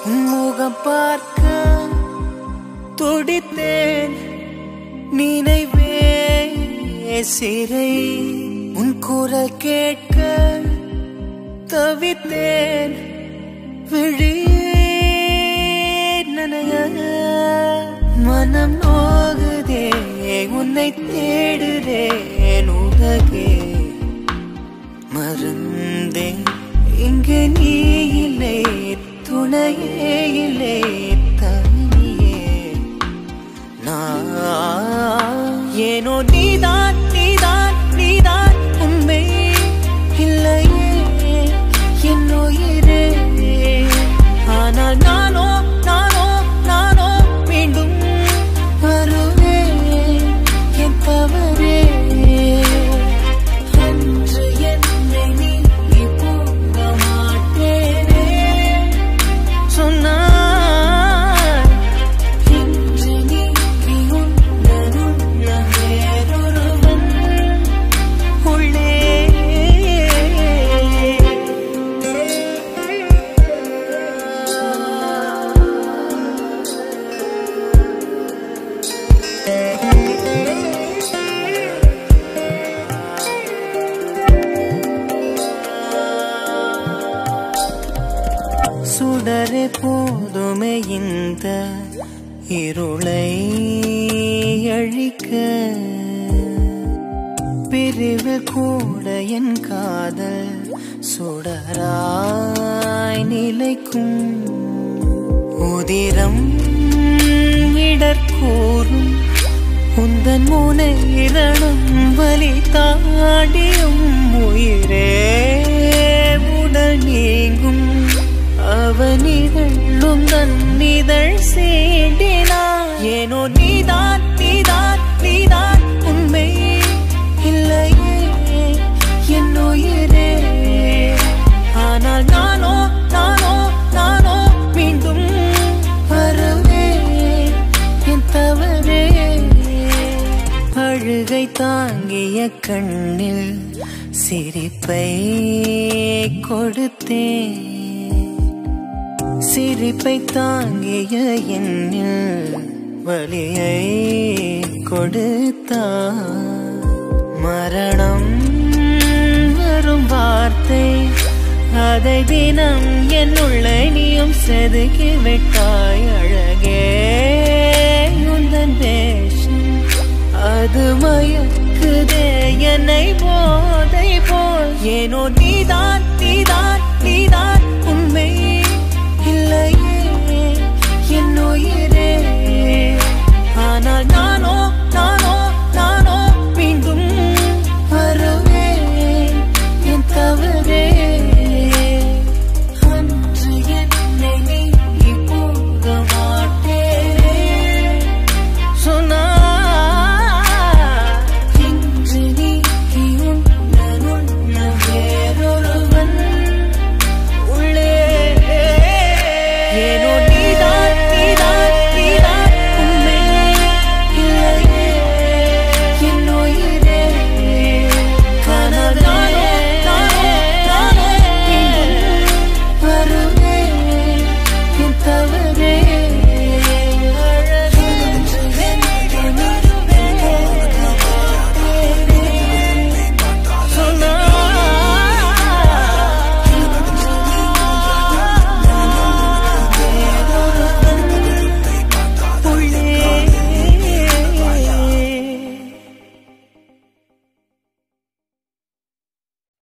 உன் முகம் பார்க்க துடித்தேன் நினைவே சிறை உன் குரல் கேட்க தவித்தேன் விழியே நனைய மனம் நோகுதே உன்னை தேடுறேன் உலகே மறந்தேன் இங்கு நீ இல்லை துணையே இல்லை தனியே நான் ஏனோ நீதான் நீதான் நீதான் உண்மை இல்லையே என் உயிரே ஆனால் நானோ நானோ நானோ மீண்டும் வருவேன் என் தவறே அன்று என்னை நீ போக மாட்டேனே சொன்னாய் இன்று நீங்கி உந்தனுள்ள வேறொருவன் உள்ளே சுடரே போதுமே இந்த இருளை அழிக்க பிரிவு கூட என் காதல் சுடராய் நிலைக்கும் உதிரம் இடர்கூறும் உந்தன் முனை இரளும் வலி தாண்டியும் உயிரே உடல் நீங்கும் அவனிதழும் தன்னிதழ் சீண்டினா ஏனோ நீதான் நீதான் நீதான் உண்மை இல்லையே என் உயிரே ஆனால் நானோ நானோ நானோ மீண்டும் வருவேன் என் தவறே அழுகை தாங்கிய கண்ணில் சிரிப்பை கொடுத்தேன் சிரிப்பை தாங்கிய எண்ணில் வலியை கொடுத்தார் மரணம் வரும் வார்த்தை அதை தினம் என்னுள்ள நீயும் செதுக்கி விட்டாய் அழகே உந்தன் வேஷம் அது மயக்குதே என்னை போதை போல் ஏனோ நீ